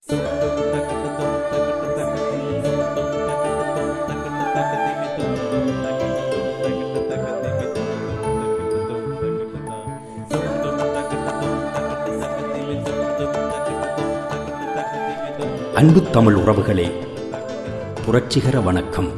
அன்பு தமிழ் உறவுகளே புரட்சிகர வணக்கம்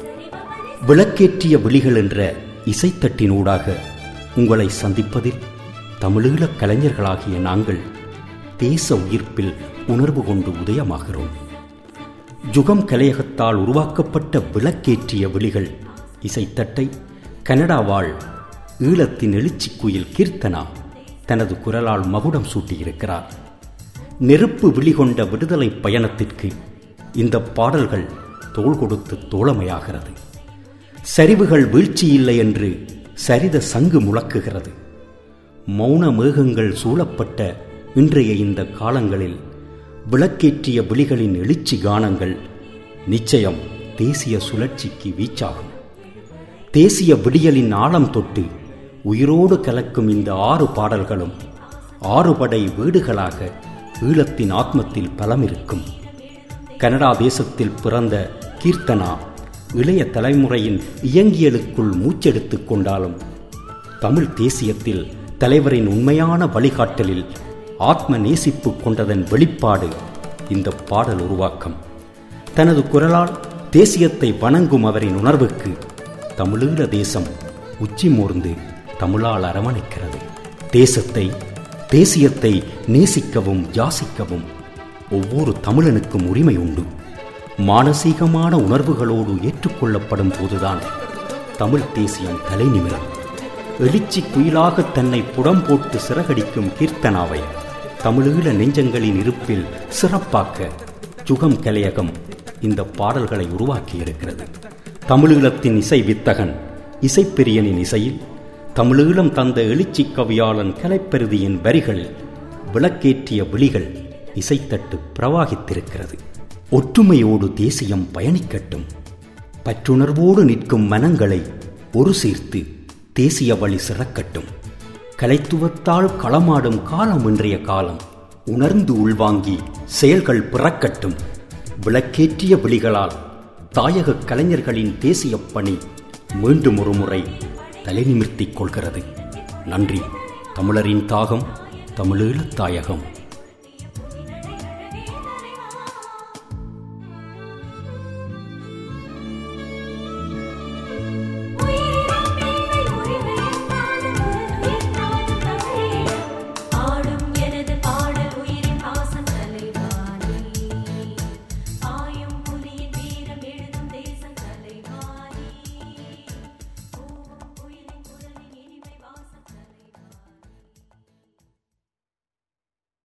விளக்கேற்றிய விழிகள் என்ற இசைத்தட்டினூடாக உங்களை சந்திப்பதில் தமிழீழக் கலைஞர்களாகிய நாங்கள் தேச உயிர்ப்பில் உணர்வு கொண்டு உதயமாகிறோம் ஜுகம் கலையகத்தால் உருவாக்கப்பட்ட விளக்கேற்றிய விழிகள் இசைத்தட்டை கனடா வாழ் ஈழத்தின் எழுச்சிக் குயில் கீர்த்தனா தனது குரலால் மகுடம் சூட்டியிருக்கிறார் நெருப்பு விழிகொண்ட விடுதலை பயணத்திற்கு இந்த பாடல்கள் தோள் கொடுத்து தோழமையாகிறது சரிவுகள் வீழ்ச்சி இல்லை என்று சரித சங்கு முழக்குகிறது மௌன மேகங்கள் சூழப்பட்ட இன்றைய இந்த காலங்களில் விளக்கேற்றிய விழிகளின் எழுச்சி கானங்கள் நிச்சயம் தேசிய சுழற்சிக்கு வீச்சாகும் தேசிய விடியலின் ஆழம் தொட்டு உயிரோடு கலக்கும் இந்த ஆறு பாடல்களும் ஆறுபடை வீடுகளாக ஈழத்தின் ஆத்மத்தில் பலம் இருக்கும் கனடா தேசத்தில் பிறந்த கீர்த்தனா இளைய தலைமுறையின் இயங்கியலுக்குள் மூச்செடுத்துக் கொண்டாலும் தமிழ் தேசியத்தில் தலைவரின் உண்மையான வழிகாட்டலில் ஆத்ம நேசிப்பு கொண்டதன் வெளிப்பாடு இந்த பாடல் உருவாக்கம் தனது குரலால் தேசியத்தை வணங்கும் அவரின் உணர்வுக்கு தமிழீழ தேசம் உச்சி மோர்ந்து தமிழால் அரவணைக்கிறது தேசத்தை தேசியத்தை நேசிக்கவும் யாசிக்கவும் ஒவ்வொரு தமிழனுக்கும் உரிமை உண்டு மானசீகமான உணர்வுகளோடு ஏற்றுக்கொள்ளப்படும் போதுதான் தமிழ் தேசியம் தலை நிமிரம் எழுச்சி குயிலாக தன்னை புடம் போட்டு சிறகடிக்கும் கீர்த்தனாவை தமிழீழ நெஞ்சங்களின் இருப்பில் சிறப்பாக்க சுகம் கலையகம் இந்த பாடல்களை உருவாக்கியிருக்கிறது தமிழீழத்தின் இசை வித்தகன் இசைப்பிரியனின் இசையில் தமிழீழம் தந்த எழுச்சி கவியாளன் கலைப்பெருதியின் வரிகளில் விளக்கேற்றிய விழிகள் இசைத்தட்டு பிரவாகித்திருக்கிறது ஒற்றுமையோடு தேசியம் பயணிக்கட்டும் பற்றுணர்வோடு நிற்கும் மனங்களை ஒரு சீர்த்து தேசிய வழி சிறக்கட்டும் கலைத்துவத்தால் களமாடும் காலம் இன்றைய காலம் உணர்ந்து உள்வாங்கி செயல்கள் பிறக்கட்டும் விளக்கேற்றிய விழிகளால் தாயக கலைஞர்களின் தேசிய பணி மீண்டும் ஒரு முறை தலைநிமிர்த்திக் கொள்கிறது நன்றி தமிழரின் தாகம் தமிழீழத் தாயகம்